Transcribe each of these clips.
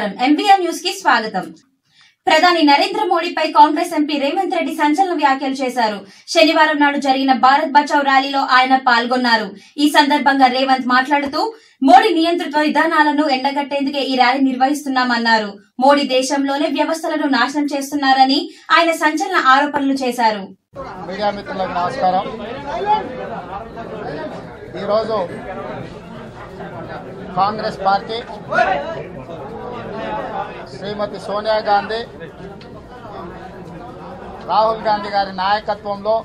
నమస్కారం MVR news కి స్వాగతం ప్రధాని నరేంద్ర మోడీపై కాంగ్రెస్ ఎంపీ రేవంత్ రెడ్డి సంచలన వ్యాఖ్యలు చేశారు శనివారం నాడు జరిగిన భారత్ బచావ్ ర్యాలీలో ఆయన పాల్గొన్నారు ఈ సందర్భంగా రేవంత్ మాట్లాడుతూ మోడీ నియంతృత్వ విధానాలను ఎండగట్టేందుకే ఈ ర్యాలీ నిర్వహిస్తున్నామన్నారు మోడీ దేశంలోనే వ్యవస్థలను నాశనం చేస్తున్నారని ఆయన సంచలన ఆరోపణలు చేశారు మీడియా మిత్రులకు నమస్కారం ఈరోజు కాంగ్రెస్ పార్టీ శ్రీమతి సోనియా గాంధీ రాహుల్ గాంధీ గారి నాయకత్వంలో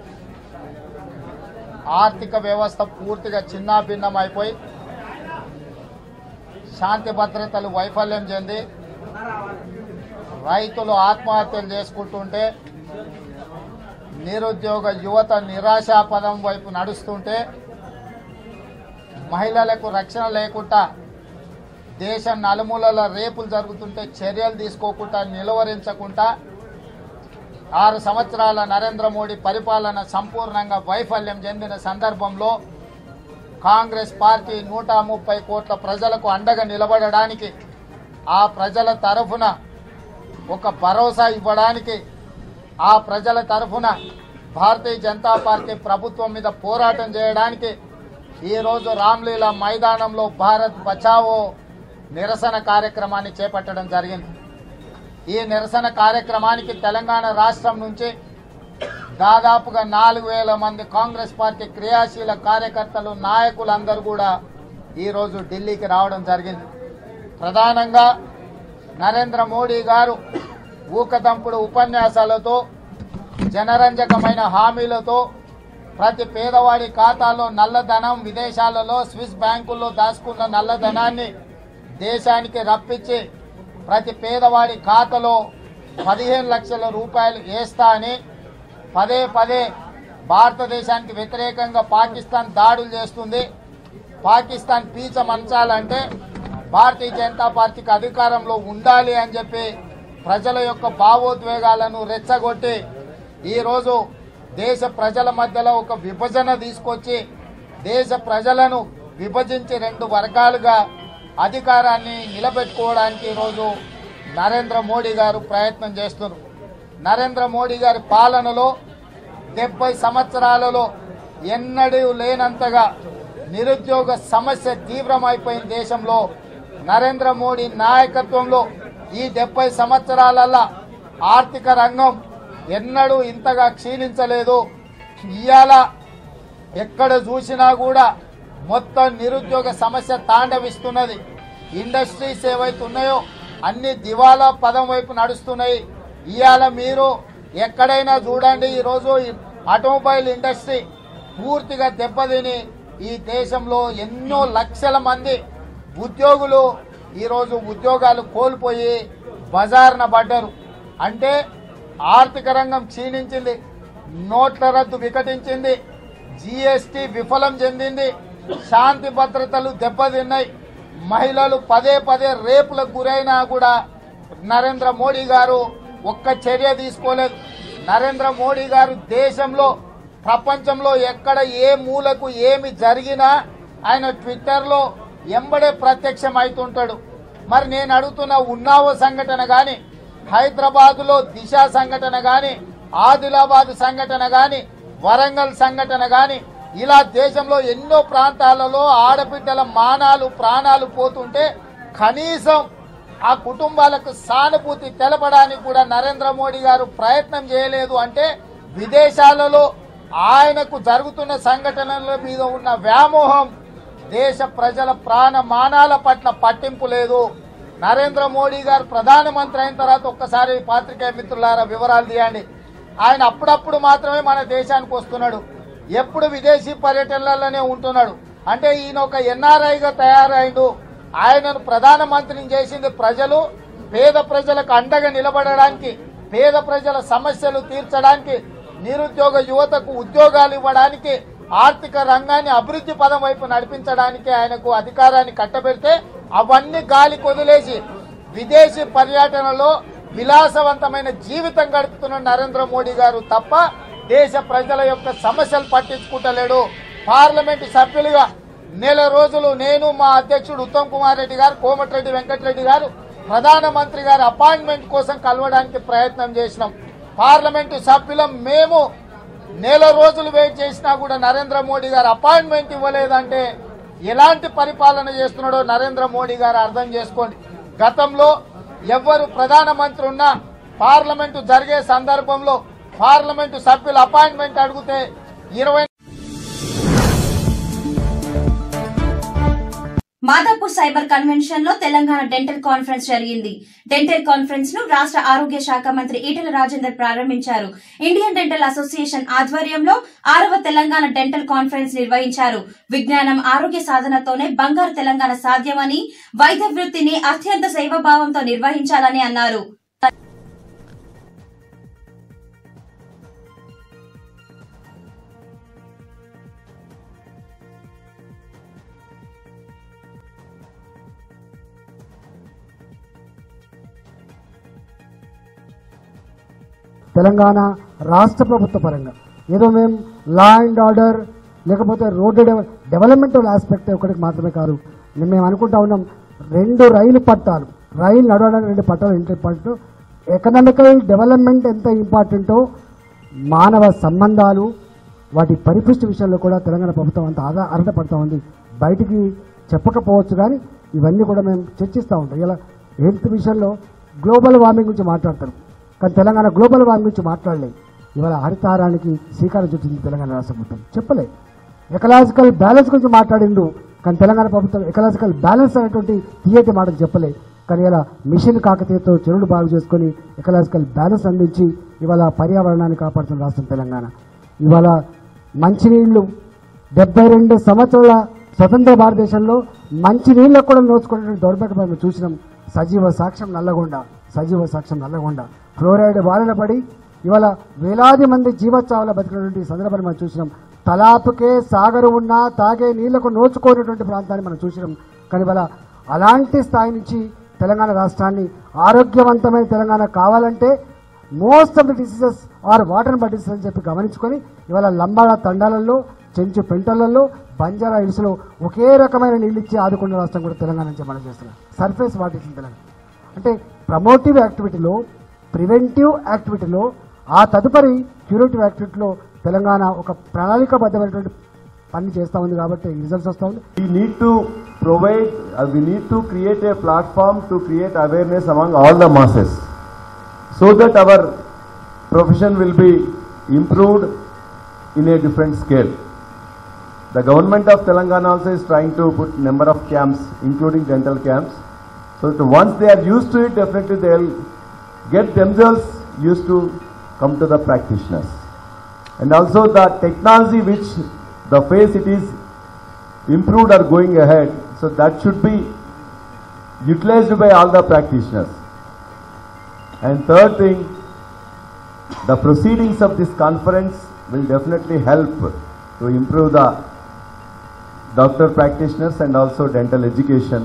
ఆర్థిక వ్యవస్థ పూర్తిగా చిన్నాభిన్నమైపోయి శాంతి భద్రతలు వైఫల్యం చెంది రైతులు ఆత్మహత్యలు చేసుకుంటుంటే నిరుద్యోగ యువత నిరాశాపదం వైపు నడుస్తుంటే మహిళలకు రక్షణ లేకుండా దేశం నలుమూలల రేపులు జరుగుతుంటే చర్యలు తీసుకోకుండా నిలువరించకుండా ఆరు సంవత్సరాల నరేంద్ర మోడీ పరిపాలన సంపూర్ణంగా వైఫల్యం చెందిన సందర్భంలో కాంగ్రెస్ పార్టీ నూట ముప్పై కోట్ల ప్రజలకు అండగా నిలబడడానికి ఆ ప్రజల తరఫున ఒక భరోసా ఇవ్వడానికి ఆ ప్రజల తరఫున భారతీయ జనతా పార్టీ ప్రభుత్వం మీద పోరాటం చేయడానికి ఈరోజు రామ్లీలా మైదానంలో భారత్ బచావో నిరసన కార్యక్రమాన్ని చేపట్టడం జరిగింది ఈ నిరసన కార్యక్రమానికి తెలంగాణ రాష్ట్రం నుంచి దాదాపుగా నాలుగు వేల మంది కాంగ్రెస్ పార్టీ క్రియాశీల కార్యకర్తలు నాయకులందరూ కూడా ఈరోజు ఢిల్లీకి రావడం జరిగింది ప్రధానంగా నరేంద్ర మోడీ గారు ఊకదంపుడు ఉపన్యాసాలతో జనరంజకమైన హామీలతో ప్రతి పేదవాడి ఖాతాలో నల్లధనం విదేశాలలో స్విస్ బ్యాంకుల్లో దాచుకున్న నల్లధనాన్ని దేశానికి రప్పించి ప్రతి పేదవాడి ఖాతాలో పదిహేను లక్షల రూపాయలు వేస్తా అని పదే పదే భారతదేశానికి వ్యతిరేకంగా పాకిస్తాన్ దాడులు చేస్తుంది పాకిస్తాన్ పీచ మంచాలంటే భారతీయ జనతా పార్టీకి అధికారంలో ఉండాలి అని చెప్పి ప్రజల యొక్క భావోద్వేగాలను రెచ్చగొట్టి ఈరోజు దేశ ప్రజల మధ్యలో ఒక విభజన తీసుకొచ్చి దేశ ప్రజలను విభజించి రెండు వర్గాలుగా అధికారాన్ని నిలబెట్టుకోవడానికి ఈరోజు నరేంద్ర మోడీ గారు ప్రయత్నం చేస్తున్నారు నరేంద్ర మోడీ గారి పాలనలో డెబ్బై సంవత్సరాలలో ఎన్నడూ లేనంతగా నిరుద్యోగ సమస్య తీవ్రమైపోయిన దేశంలో నరేంద్ర మోడీ నాయకత్వంలో ఈ డెబ్బై సంవత్సరాలల్లా ఆర్థిక రంగం ఎన్నడూ ఇంతగా క్షీణించలేదు ఇవాళ ఎక్కడ చూసినా కూడా మొత్తం నిరుద్యోగ సమస్య తాండవిస్తున్నది ఇండస్ట్రీస్ ఏవైతే ఉన్నాయో అన్ని దివాలా పదం వైపు నడుస్తున్నాయి ఇవాళ మీరు ఎక్కడైనా చూడండి ఈరోజు ఈ ఆటోమొబైల్ ఇండస్ట్రీ పూర్తిగా దెబ్బతిని ఈ దేశంలో ఎన్నో లక్షల మంది ఉద్యోగులు ఈరోజు ఉద్యోగాలు కోల్పోయి బజార్న పడ్డారు అంటే ఆర్థిక రంగం క్షీణించింది నోట్ల రద్దు వికటించింది జీఎస్టీ విఫలం చెందింది శాంతి భద్రతలు దెబ్బతిన్నాయి మహిళలు పదే పదే రేపులకు గురైనా కూడా నరేంద్ర మోడీ గారు ఒక్క చర్య తీసుకోలేదు నరేంద్ర మోడీ గారు దేశంలో ప్రపంచంలో ఎక్కడ ఏ మూలకు ఏమి జరిగినా ఆయన ట్విట్టర్లో ఎంబడే ప్రత్యక్షం అవుతుంటాడు మరి నేను అడుగుతున్న ఉన్నావో సంఘటన గాని హైదరాబాదులో దిశ సంఘటన గాని ఆదిలాబాద్ సంఘటన గాని వరంగల్ సంఘటన గాని ఇలా దేశంలో ఎన్నో ప్రాంతాలలో ఆడబిడ్డల మానాలు ప్రాణాలు పోతుంటే కనీసం ఆ కుటుంబాలకు సానుభూతి తెలపడానికి కూడా నరేంద్ర మోడీ గారు ప్రయత్నం చేయలేదు అంటే విదేశాలలో ఆయనకు జరుగుతున్న సంఘటనల మీద ఉన్న వ్యామోహం దేశ ప్రజల ప్రాణ మానాల పట్ల పట్టింపు లేదు నరేంద్ర మోడీ గారు ప్రధానమంత్రి అయిన తర్వాత ఒక్కసారి పాత్రికేయ మిత్రులారా వివరాలు తీయండి ఆయన అప్పుడప్పుడు మాత్రమే మన దేశానికి వస్తున్నాడు ఎప్పుడు విదేశీ పర్యటనలలోనే ఉంటున్నాడు అంటే ఈయన ఒక ఎన్ఆర్ఐగా తయారైండు ఆయనను ప్రధానమంత్రిని చేసింది ప్రజలు పేద ప్రజలకు అండగా నిలబడడానికి పేద ప్రజల సమస్యలు తీర్చడానికి నిరుద్యోగ యువతకు ఉద్యోగాలు ఇవ్వడానికి ఆర్థిక రంగాన్ని అభివృద్ధి పదం వైపు నడిపించడానికి ఆయనకు అధికారాన్ని కట్టబెడితే అవన్నీ గాలి కొదిలేసి విదేశీ పర్యటనలో విలాసవంతమైన జీవితం గడుపుతున్న నరేంద్ర మోడీ గారు తప్ప దేశ ప్రజల యొక్క సమస్యలు పట్టించుకుంటలేడు పార్లమెంటు సభ్యులుగా నెల రోజులు నేను మా అధ్యక్షుడు ఉత్తమ్ కుమార్ రెడ్డి గారు కోమటిరెడ్డి వెంకటరెడ్డి గారు ప్రధానమంత్రి గారి అపాయింట్మెంట్ కోసం కలవడానికి ప్రయత్నం చేసినాం పార్లమెంటు సభ్యులం మేము నెల రోజులు వెయిట్ చేసినా కూడా నరేంద్ర మోడీ గారు అపాయింట్మెంట్ ఇవ్వలేదంటే ఎలాంటి పరిపాలన చేస్తున్నాడో నరేంద్ర మోడీ గారు అర్థం చేసుకోండి గతంలో ఎవ్వరు ప్రధానమంత్రి ఉన్నా పార్లమెంటు జరిగే సందర్భంలో పార్లమెంటు సభ్యుల అపాయింట్మెంట్ అడిగితే ఇరవై మాదాపూర్ సైబర్ కన్వెన్షన్ లో తెలంగాణ డెంటల్ కాన్ఫరెన్స్ జరిగింది డెంటల్ కాన్ఫరెన్స్ ను రాష్ట్ర ఆరోగ్య శాఖ మంత్రి ఈటెల రాజేందర్ ప్రారంభించారు ఇండియన్ డెంటల్ అసోసియేషన్ ఆధ్వర్యంలో ఆరవ తెలంగాణ డెంటల్ కాన్ఫరెన్స్ నిర్వహించారు విజ్ఞానం ఆరోగ్య సాధనతోనే బంగారు తెలంగాణ సాధ్యమని వైద్య వృత్తిని అత్యంత సేవాభావంతో నిర్వహించాలని అన్నారు తెలంగాణ రాష్ట్ర ప్రభుత్వ పరంగా ఏదో మేము లా అండ్ ఆర్డర్ లేకపోతే రోడ్డు డెవ- డెవలప్మెంటల్ ఆస్పెక్ట్ ఒకటికి మాత్రమే కాదు మేము అనుకుంటా ఉన్నాం రెండు రైలు పట్టాలు రైలు నడవడానికి రెండు పట్టాలు ఎంత ఇంపార్టెంట్ ఎకనామికల్ డెవలప్మెంట్ ఎంత ఇంపార్టెంటో మానవ సంబంధాలు వాటి పరిపుష్టి విషయంలో కూడా తెలంగాణ ప్రభుత్వం అంత ఆదా అర్హపడతా ఉంది బయటికి చెప్పకపోవచ్చు కానీ ఇవన్నీ కూడా మేము చర్చిస్తూ ఉంటాం ఇలా హెల్త్ విషయంలో గ్లోబల్ వార్మింగ్ గురించి మాట్లాడతారు కానీ తెలంగాణ గ్లోబల్ వార్మింగ్ గురించి మాట్లాడలేదు ఇవాళ హరితహారానికి శ్రీకారం చుట్టింది తెలంగాణ రాష్ట్ర ప్రభుత్వం చెప్పలే ఎకలాజికల్ బ్యాలెన్స్ గురించి మాట్లాడిండు కానీ తెలంగాణ ప్రభుత్వం ఎకలాజికల్ బ్యాలెన్స్ అనేటువంటి తీయటి మాటలు చెప్పలే కానీ ఇలా మిషన్ కాకతీయతో చెరువులు బాగు చేసుకొని ఎకలాజికల్ బ్యాలెన్స్ అందించి ఇవాళ పర్యావరణాన్ని కాపాడుతున్న రాష్ట్రం తెలంగాణ ఇవాళ మంచినీళ్లు డెబ్బై రెండు సంవత్సరాల స్వతంత్ర భారతదేశంలో మంచినీళ్ళకు కూడా నోచుకునేటువంటి దౌర్భాగ్యం మనం చూసినాం సజీవ సాక్ష్యం నల్లగొండ సజీవ సాక్ష్యం నల్లగొండ ఫ్లోరైడ్ బారిన పడి ఇవాళ వేలాది మంది జీవోత్సవాల బతికినటువంటి సందర్భాన్ని మనం చూసినాం తలాపుకే సాగరు ఉన్నా తాగే నీళ్లకు నోచుకోనటువంటి ప్రాంతాన్ని మనం చూసినాం కానీ ఇవాళ అలాంటి స్థాయి నుంచి తెలంగాణ రాష్ట్రాన్ని ఆరోగ్యవంతమైన తెలంగాణ కావాలంటే most of the diseases are water bodies అని చెప్పి గమనించుకొని ఇవాళ లంబాడ తండాలలో చెంచు పెంటలలో బంజారా హిల్స్లో ఒకే రకమైన నీళ్ళు ఇచ్చి ఆదుకున్న రాష్ట్రం కూడా తెలంగాణ నుంచి మనం చేస్తున్నాం సర్ఫేస్ వాటర్ ఇచ్చిన తెలంగాణ అంటే ప్రమోటివ్ యాక్టివిటీలో ప్రివెంటివ్ యాక్టివిటీలో ఆ తదుపరి క్యూరేటివ్ యాక్టివిటీలో తెలంగాణ ఒక ప్రణాళికాబద్ధమైనటువంటి పని చేస్తూ ఉంది కాబట్టి రిజల్ట్స్ వస్తూ ఉంది We need to provide, uh, we need to create a platform to create awareness among all the masses so that our profession will be improved in a different scale. The government of Telangana also is trying to put number of camps, including dental camps. So that once they are used to it, definitely they will get themselves used to come to the practitioners. And also the technology which the phase it is improved or going ahead, so that should be utilized by all the practitioners. And third thing, the proceedings of this conference will definitely help to improve the doctor practitioners and also dental education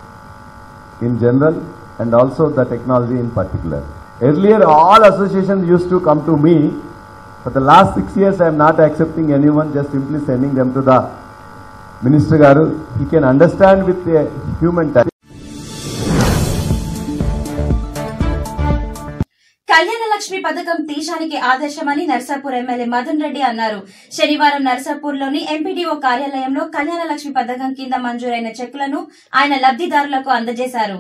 in general and also the technology in particular. Earlier, all associations used to come to me. For the last six years, I am not accepting anyone, just simply sending them to the Minister Garu. He can understand with a human touch. Kalyana Lakshmi పథకం తీశానికి ఆదేశమని Narsapur MLA Madan Reddy అన్నారు శనివారం నర్సాపూర్లోని MPDO కార్యాలయంలో కళ్యాణ లక్ష్మి పథకం కింద మంజూరైన చెక్కులను ఆయన లబ్ధిదారులకు అందజేశారు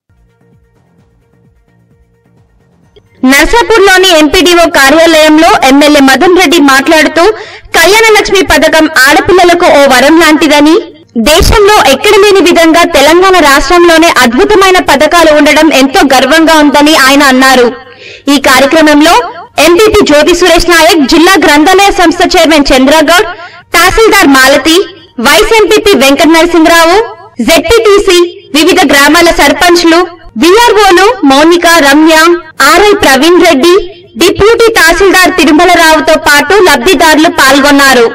నర్సాపూర్లోని ఎంపీడీఓ కార్యాలయంలో ఎమ్మెల్యే మదన్ రెడ్డి మాట్లాడుతూ కళ్యాణ లక్ష్మి పథకం ఆడపిల్లలకు ఓ వరం లాంటిదని దేశంలో ఎక్కడ లేని విధంగా తెలంగాణ రాష్ట్రంలోనే అద్భుతమైన పథకాలు ఉండడం ఎంతో గర్వంగా ఉందని ఆయన అన్నారు ఈ కార్యక్రమంలో ఎంపీపీ జ్యోతి సురేష్ నాయక్ జిల్లా గ్రంథాలయ సంస్థ chairman Chandragoud tahsildar Malathi vice MPP Venkata Narasimharao ZPTC వివిధ గ్రామాల సర్పంచ్లు విఆర్ఓలు మౌనిక రమ్య ఆర్ఐ ప్రవీణ్ రెడ్డి డిప్యూటీ తహసీల్దార్ తిరుమలరావుతో పాటు లబ్ధిదారులు పాల్గొన్నారు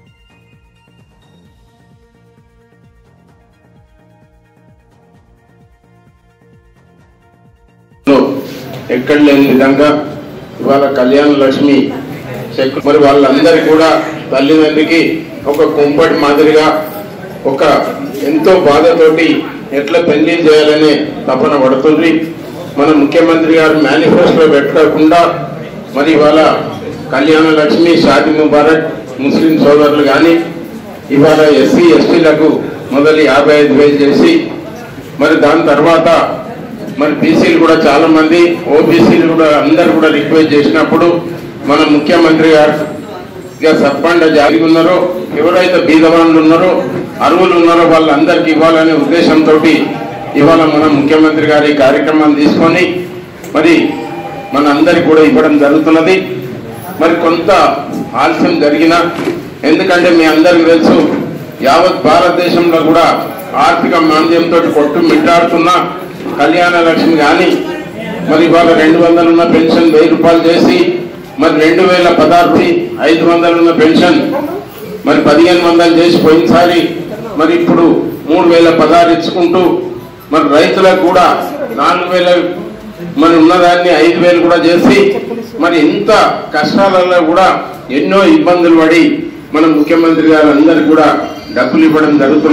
లో ఎక్కడ లేని విధంగా ఇవాళ కళ్యాణ లక్ష్మి చెక్ మరి వాళ్ళందరూ కూడా తల్లిదండ్రికి ఒక కుంపటి మాదిరిగా ఒక ఎంతో బాధతోటి ఎట్లా పెళ్లి చేయాలనే తపన పడుతుంది మన ముఖ్యమంత్రి గారు మేనిఫెస్టో పెట్టకుండా మరి ఇవాళ కళ్యాణ లక్ష్మి షాది ముబారక్ ముస్లిం సోదరులు కానీ ఇవాళ ఎస్సీ ఎస్టీలకు మొదలు యాభై ఐదు వేలు చేసి మరి దాని తర్వాత మరి బీసీలు కూడా చాలా మంది ఓబీసీలు కూడా అందరు కూడా రిక్వెస్ట్ చేసినప్పుడు మన ముఖ్యమంత్రి గారు ఇక సర్పంచ్ జారీ ఉన్నారో ఎవరైతే బీదవాళ్ళు ఉన్నారో అరువులు ఉన్నారో వాళ్ళందరికీ ఇవ్వాలనే ఉద్దేశంతో ఇవాళ మన ముఖ్యమంత్రి గారి ఈ కార్యక్రమాన్ని తీసుకొని మరి మన అందరికి కూడా ఇవ్వడం జరుగుతున్నది మరి కొంత ఆలస్యం జరిగిన ఎందుకంటే మీ అందరికి తెలుసు యావత్ భారతదేశంలో కూడా ఆర్థిక మాంద్యంతో కొట్టు మిట్టాడుతున్న కళ్యాణ లక్ష్మి కానీ మరి ఇవాళ రెండు వందలు ఉన్న పెన్షన్ వెయ్యి రూపాయలు చేసి మరి రెండు వేల పదార్థి ఐదు వందలు ఉన్న పెన్షన్ మరి పదిహేను వందలు చేసి పోయినసారి మరి ఇప్పుడు మూడు వేల పదహారు ఇచ్చుకుంటూ మరి రైతులకు కూడా నాలుగు వేల మరి ఉన్నదాన్ని ఐదు వేలు కూడా చేసి మరి ఎంత కష్టాలలో కూడా ఎన్నో ఇబ్బందులు పడి మన ముఖ్యమంత్రి గారు అందరికి కూడా డబ్బులు ఇవ్వడం జరుగుతుంది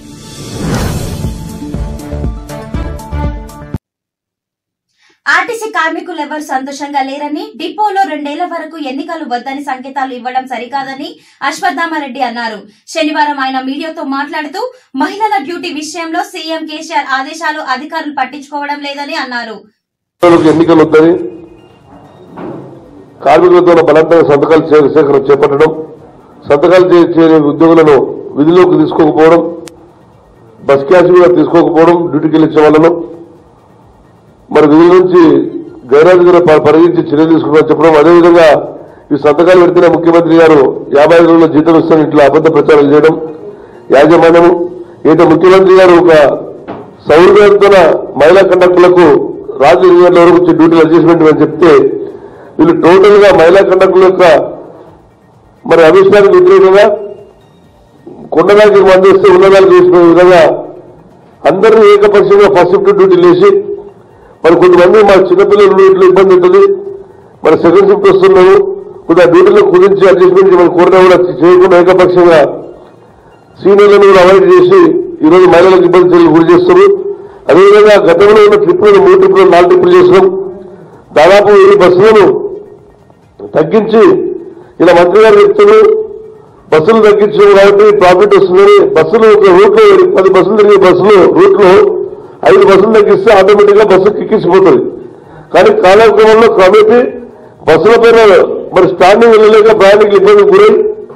ఆర్టీసీ కార్మికులు ఎవరు సంతోషంగా లేరని డిపోలో రెండేళ్ల వరకు ఎన్నికలు వద్దని సంకేతాలు ఇవ్వడం సరికాదని అశ్వత్థామరెడ్డి అన్నారు శనివారం ఆయన మీడియాతో మాట్లాడుతూ మహిళల డ్యూటీ విషయంలో సీఎం కేసీఆర్ ఆదేశాలు అధికారులు పట్టించుకోవడం లేదని అన్నారు ఎన్నికలకు ఎన్నికలు వద్దని కార్మికులతో బలవంతంగా సంతకాలు చే- సేకరణ చేపట్టడం సంతకాలు చే- చేయని ఉద్యోగులను విధిలోకి తీసుకోకపోవడం బస్ క్యాష్ కూడా తీసుకోకపోవడం డ్యూటీకి వెళ్ళించే వాళ్ళను మరి విధుల నుంచి గైరాజుగా పరిగణించి చర్యలు తీసుకున్నారని చెప్పడం అదేవిధంగా ఈ సంతకాలు పెడితేనే ముఖ్యమంత్రి గారు యాభై ఐదు రోజుల జీతం ఇస్తాను ఇట్లా అబద్ధ ప్రచారం చేయడం యాజమాన్యము ఏంటో ముఖ్యమంత్రి గారు ఒక సౌకర్యంతో మహిళా కండక్టర్లకు రాత్రి ఎనిమిది గంటల వరకు వచ్చి డ్యూటీలు అడ్జస్ట్మెంట్ అని చెప్తే వీళ్ళు టోటల్ గా మహిళా కండక్టర్ల యొక్క మరి అభిష్టానికి వ్యతిరేకంగా కొండదానికి మంది వస్తే ఉన్నదానికి వేసిన విధంగా అందరినీ ఏకపక్షంగా ఫస్ట్ షిఫ్ట్ డ్యూటీలు వేసి మరి కొంతమంది మా చిన్నపిల్లలు ఇట్లా ఇబ్బంది ఉంటుంది మరి సెకండ్ షిఫ్ట్ వస్తున్నారు కొద్దిగా డ్యూటీలో కుదించి అడ్జస్ట్మెంట్ చేయమని కోరినా కూడా చేయకుండా ఏకపక్షంగా సీనియర్లను కూడా అవాయిడ్ చేసి ఈ రోజు మహిళలకు ఇబ్బంది చర్యలు గురి చేస్తారు అదేవిధంగా గతంలో ఉన్న ట్రిప్పులను మూడు ట్రిప్పులు నాలుగు ట్రిప్పులు చేసినాం దాదాపు వెయ్యి బస్సులను తగ్గించి ఇలా మంత్రి గారు చెప్తున్నారు బస్సులు తగ్గించారు కాబట్టి ప్రాఫిట్ వస్తుందని బస్సులు ఒక రూట్లో పది బస్సులు తిరిగే బస్సులు రూట్లో ఐదు బస్సులు తగ్గిస్తే ఆటోమేటిక్ గా బస్సు కిక్కిసిపోతుంది కానీ కాలక్రమంలో క్రమేపీ బస్సుల పైన మరి స్టాండింగ్ వెళ్ళలేక ప్రయాణికులు ఇబ్బంది గురై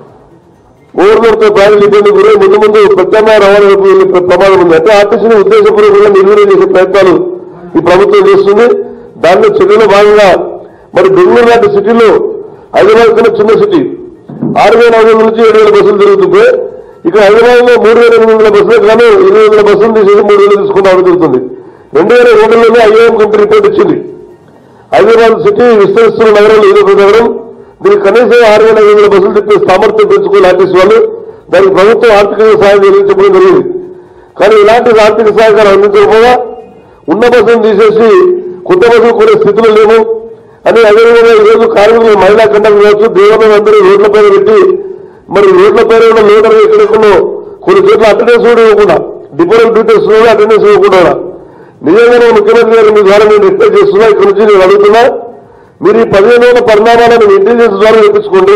ఓవర్లోడ్తో ప్రయాణికులు ఇబ్బంది గురై ముందు ముందు ప్రత్యామ్నాయ రవాణా వైపు వెళ్ళే ప్ర- ప్రమాదం ఉంది అంటే ఆర్టీసీని ఉద్దేశపూర్వకంగా నిర్వీర్యం చేసే ప్రయత్నాలు ఈ ప్రభుత్వం చేస్తుంది దానిలో చర్యలో భాగంగా మరి బెంగళూరు లాంటి సిటీలో హైదరాబాద్ కన్నా చిన్న సిటీ ఆరు వేల ఐదు వందల నుంచి ఏడు వేల బస్సులు తిరుగుతుంటే ఇక్కడ హైదరాబాద్ లో మూడు వేల ఎనిమిది వందల బస్సులకు గాను ఇరవై వందల బస్సులు తీసేసి మూడు వేలు తీసుకుంటామని జరుగుతుంది రెండు వేల రెండులోనే ఐఏఎం కంపెనీ రిపోర్ట్ ఇచ్చింది హైదరాబాద్ సిటీ విస్తరిస్తున్న నగరంలో ఇది ఒక నగరం దీనికి కనీసం ఆరు వేల ఐదు వందల బస్సులు తిప్పే సామర్థ్యం పెంచుకోవాలి ఆర్టీసీ వాళ్ళు దానికి ప్రభుత్వం ఆర్థికంగా సాయం చెల్లించడం జరిగింది కానీ ఇలాంటి ఆర్థిక సహకారం అందించకపోగా ఉన్న బస్సులు తీసేసి కొత్త బస్సులు కొనే స్థితిలో లేవు అని అదేవిధంగా ఈరోజు కార్మికులు మహిళా కండక్టర్ కావచ్చు దేవాలయం అందరూ రోడ్ల పైన పెట్టి మరి రోడ్ల పైన ఉన్న లోటర్ ఎక్కడెక్కడో కొన్ని చోట్ల అటెండెన్స్ కూడా ఇవ్వకుండా డిపోరల్ డ్యూటీస్ అటెండెన్స్ ఇవ్వకుండా నిజంగానే ముఖ్యమంత్రి గారు మీ ద్వారా నేను రిక్వెస్ట్ చేస్తున్నా ఇక్కడ నుంచి నేను అడుగుతున్నా మీరు ఈ పదిహేను వేల పరిణామాలను ఇంటెలిజెన్స్ ద్వారా తెప్పించుకోండి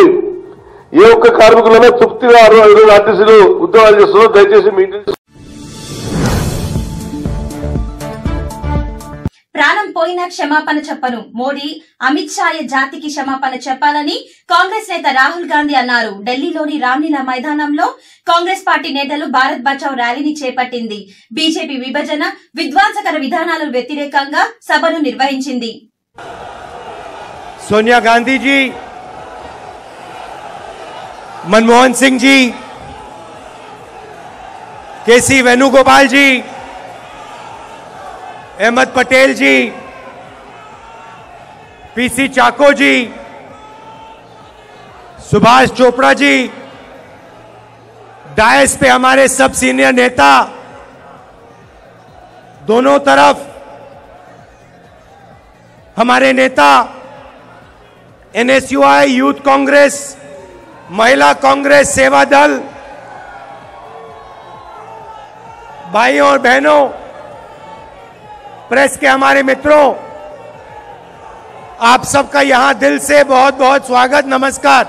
ఏ ఒక్క కార్మికులైనా తృప్తిగా ఆరు ఐదు రోజులు ఆర్టీసీలు ఉద్యోగాలు చేస్తున్నారు దయచేసి మీ ఇంటెలిజెన్స్ ప్రాణం పోయినా క్షమాపణ చెప్పను మోడీ అమిత్ షాయ జాతికి క్షమాపణ చెప్పాలని కాంగ్రెస్ నేత రాహుల్ గాంధీ అన్నారు ఢిల్లీలోని రామ్లీలా మైదానంలో కాంగ్రెస్ పార్టీ నేతలు భారత్ బచావ్ ర్యాలీని చేపట్టింది బీజేపీ విభజన విధ్వంసకర విధానాలకు వ్యతిరేకంగా సభను నిర్వహించింది सोनिया गांधी जी Manmohan Singh ji K C Venugopal ji Ahmed Patel ji PC Chacko ji Subhash Chopra ji dais पे हमारे सब सीनियर नेता दोनों तरफ हमारे नेता एनएसयूआई यूथ कांग्रेस महिला कांग्रेस सेवा दल भाइयों और बहनों प्रेस के हमारे मित्रों आप सबका यहां दिल से बहुत बहुत स्वागत नमस्कार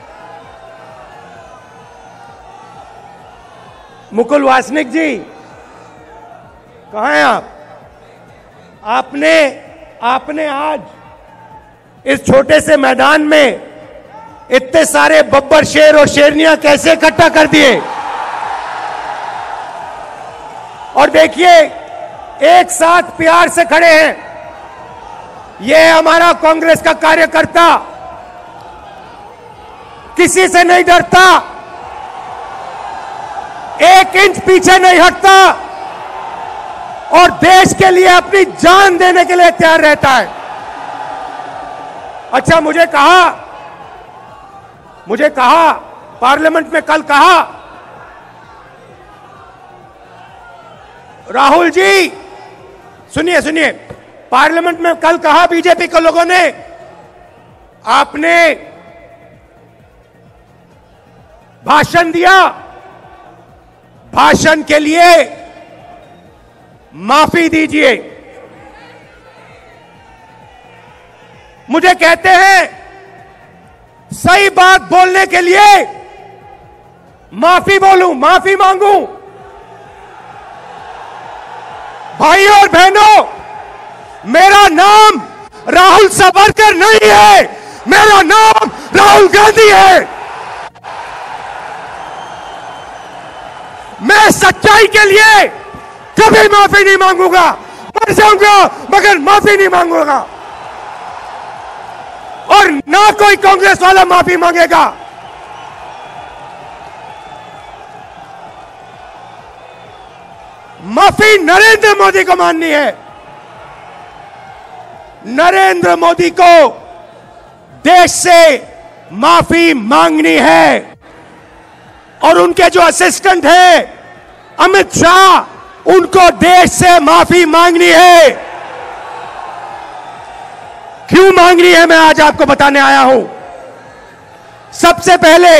मुकुल वासनिक जी कहाँ हैं आप आपने आपने आज इस छोटे से मैदान में इतने सारे बब्बर शेर और शेरनियां कैसे इकट्ठा कर दिए और देखिए एक साथ प्यार से खड़े हैं ये है हमारा कांग्रेस का कार्यकर्ता किसी से नहीं डरता एक इंच पीछे नहीं हटता और देश के लिए अपनी जान देने के लिए तैयार रहता है अच्छा मुझे कहा मुझे कहा पार्लियामेंट में कल कहा राहुल जी सुनिए सुनिए पार्लियामेंट में कल कहा बीजेपी के लोगों ने आपने भाषण दिया भाषण के लिए माफी दीजिए मुझे कहते हैं सही बात बोलने के लिए माफी बोलूं माफी मांगू भाइयों और बहनों मेरा नाम राहुल सावरकर नहीं है मेरा नाम राहुल गांधी है मैं सच्चाई के लिए कभी माफी नहीं मांगूंगा मर जाऊंगा मगर माफी नहीं मांगूंगा और ना कोई कांग्रेस वाला माफी मांगेगा माफी नरेंद्र मोदी को माननी है नरेंद्र मोदी को देश से माफी मांगनी है और उनके जो असिस्टेंट हैं अमित शाह उनको देश से माफी मांगनी है क्यों मांगनी है मैं आज आपको बताने आया हूं सबसे पहले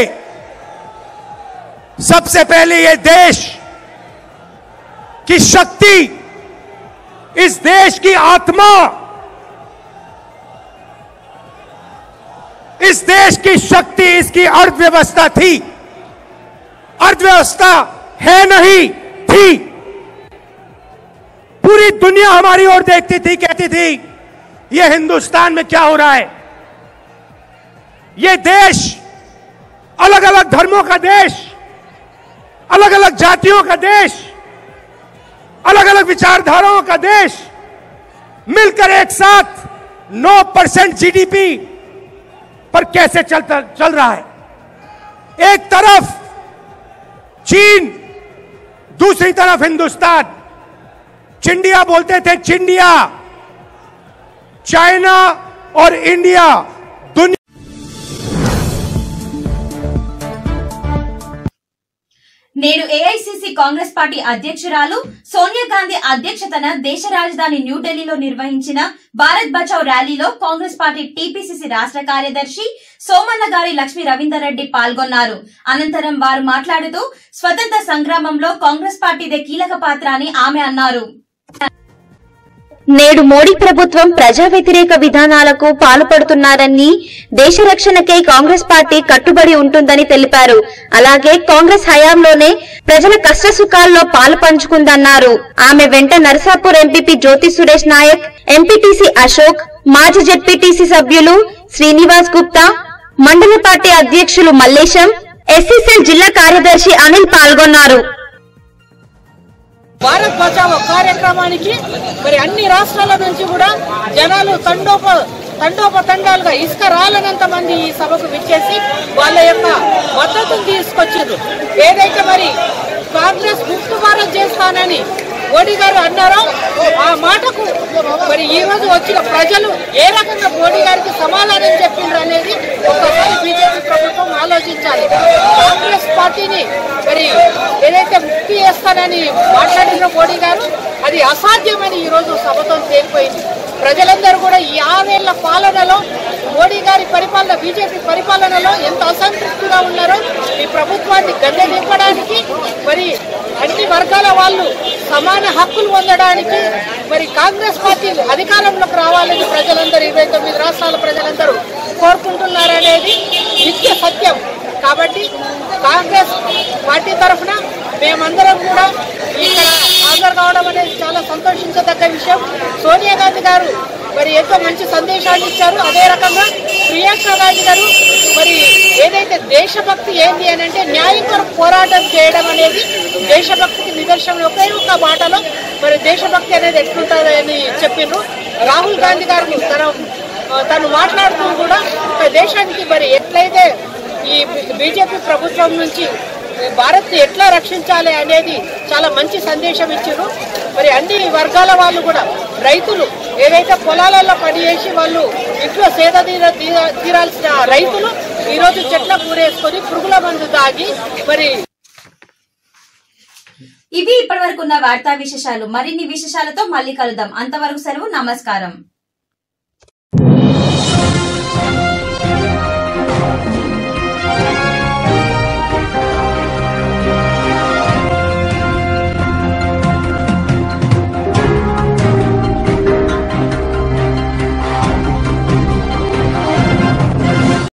सबसे पहले ये देश की शक्ति इस देश की आत्मा इस देश की शक्ति इसकी अर्थव्यवस्था थी अर्थव्यवस्था है नहीं थी पूरी दुनिया हमारी ओर देखती थी कहती थी यह हिंदुस्तान में क्या हो रहा है यह देश अलग अलग धर्मों का देश अलग अलग जातियों का देश अलग अलग विचारधाराओं का देश मिलकर एक साथ 9 परसेंट जीडीपी पर कैसे चलता चल रहा है एक तरफ चीन दूसरी तरफ हिंदुस्तान चिंडिया बोलते थे चिंडिया चाइना और इंडिया दुनिया నేడు ఏఐసిసి కాంగ్రెస్ పార్టీ అధ్యక్షురాలు సోనియా గాంధీ అధ్యక్షతన దేశ రాజధాని న్యూఢిల్లీలో నిర్వహించిన భారత్ బచావ్ ర్యాలీలో కాంగ్రెస్ పార్టీ టీపీసీసీ రాష్ట్ర కార్యదర్శి సోమన్న గారి లక్ష్మీ రవీందర్ రెడ్డి పాల్గొన్నారు అనంతరం వారు మాట్లాడుతూ స్వతంత్ర సంగ్రామంలో కాంగ్రెస్ పార్టీదే కీలక పాత్ర అని ఆమె అన్నారు నేడు మోడీ ప్రభుత్వం ప్రజా వ్యతిరేక విధానాలకు పాల్పడుతున్నారని దేశ రక్షణకై కాంగ్రెస్ పార్టీ కట్టుబడి ఉంటుందని తెలిపారు అలాగే కాంగ్రెస్ హయాంలోనే ప్రజల కష్ట సుఖాల్లో పాలు పంచుకుందన్నారు ఆమె వెంట నరసాపూర్ ఎంపీపీ జ్యోతి సురేష్ నాయక్ ఎంపీటీసీ అశోక్ మాజీ జెడ్పీటీసీ సభ్యులు శ్రీనివాస్ గుప్తా మండల పార్టీ అధ్యక్షులు మల్లేశం ఎస్సీసెల్ జిల్లా కార్యదర్శి అనిల్ పాల్గొన్నారు భారత్ బచావో కార్యక్రమానికి మరి అన్ని రాష్ట్రాల నుంచి కూడా జనాలు తండోప తండోపతండాలుగా ఇసుక రాలనంత మంది ఈ సభకు విచ్చేసి వాళ్ళ యొక్క మద్దతును తీసుకొచ్చారు ఏదైతే మరి కాంగ్రెస్ ముక్తు భారత్ చేస్తానని మోడీ గారు అన్నారో ఆ మాటకు మరి ఈ రోజు వచ్చిన ప్రజలు ఏ రకంగా మోడీ గారికి సమాధానం చెప్పిండ్రు అనేది ఒక్కసారి బీజేపీ ప్రభుత్వం ఆలోచించాలి కాంగ్రెస్ పార్టీని మరి ఏదైతే ముక్తి చేస్తానని మాట్లాడిన మోడీ గారు అది అసాధ్యమని ఈ రోజు సభతో తేలిపోయింది ప్రజలందరూ కూడా ఈ ఆరేళ్ల పాలనలో మోడీ గారి పరిపాలన బీజేపీ పరిపాలనలో ఎంత అసంతృప్తిగా ఉన్నారో ఈ ప్రభుత్వాన్ని గద్దె దింపడానికి మరి అన్ని వర్గాల వాళ్ళు సమాన హక్కులు పొందడానికి మరి కాంగ్రెస్ పార్టీ అధికారంలోకి రావాలని ప్రజలందరూ ఇరవై తొమ్మిది రాష్ట్రాల ప్రజలందరూ కోరుకుంటున్నారనేది నిత్య సత్యం కాబట్టి కాంగ్రెస్ పార్టీ తరఫున మేమందరం కూడా ఇక్కడ హాజరు కావడం అనేది చాలా సంతోషించదగ్గ విషయం సోనియా గాంధీ గారు మరి ఎంతో మంచి సందేశాన్ని ఇచ్చారు అదే రకంగా ప్రియాంక గాంధీ గారు మరి ఏదైతే దేశభక్తి ఏంటి అని అంటే న్యాయం కొరకు పోరాటం చేయడం అనేది దేశభక్తికి నిదర్శనం ఒకే ఒక్క మాటలో మరి దేశభక్తి అనేది ఎట్లుంటుంది అని చెప్పిండ్రు రాహుల్ గాంధీ గారు తన తను మాట్లాడుతూ కూడా ఒక దేశానికి మరి ఎట్లయితే ఈ బీజేపీ ప్రభుత్వం నుంచి భారత్ ఎట్లా రక్షించాలి అనేది చాలా మంచి సందేశం ఇచ్చారు మరి అన్ని వర్గాల వాళ్ళు కూడా రైతులు ఏదైతే పొలాలలో పనిచేసి వాళ్ళు ఇంట్లో సేద తీర తీర- తీరాల్సిన రైతులు ఈరోజు చెట్ల కూరేసుకొని పురుగుల మందు తాగి మరి ఇవి ఇప్పటి వరకు ఉన్న వార్తా విశేషాలు మరిన్ని విశేషాలతో మళ్ళీ కలుద్దాం అంతవరకు సెలవు నమస్కారం